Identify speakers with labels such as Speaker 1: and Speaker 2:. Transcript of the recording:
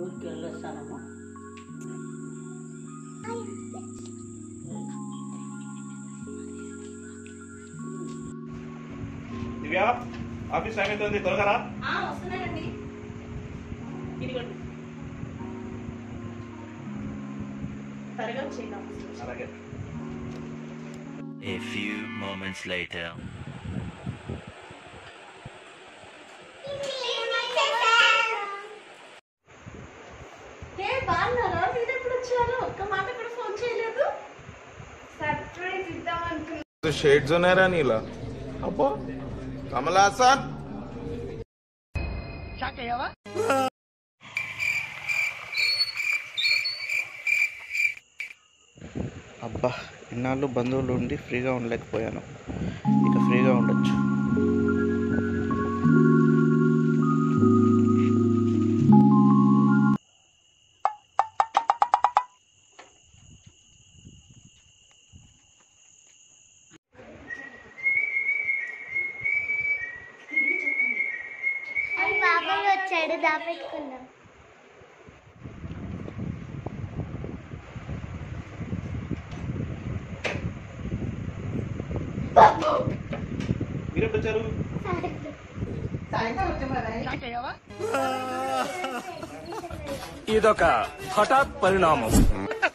Speaker 1: ఊరికి వెళ్ళొస్తానమ్మా
Speaker 2: దివ్య office time ఎంత ఉంది త్వరగా రా
Speaker 3: ఆ, వస్తున్నానండి ఇదిగోండి త్వరగా వచ్చేయండి ఆఫీస్కి.
Speaker 2: అలాగే
Speaker 4: A few moments later.
Speaker 3: ఏ బాగున్నారా మీరు ఎప్పుడు వచ్చారు ఒక్క మాట కూడా ఫోన్ చేయలేదు సర్ప్రైజ్ ఇద్దాం అనుకున్నా
Speaker 5: तो शेड जो नाही राहिला अप्पा कमला असा
Speaker 6: అబ్బా ఇన్నాళ్ళు బంధువులు ఉండి ఫ్రీగా ఉండలేకపోయాను ఇక ఫ్రీగా ఉండొచ్చు
Speaker 7: అది బాబాయ్ వచ్చాడు దాపెట్టుకుందాం
Speaker 2: మీరు ఎప్పుడు వచ్చారు
Speaker 8: ఇదొక హఠాత్ పరిణామం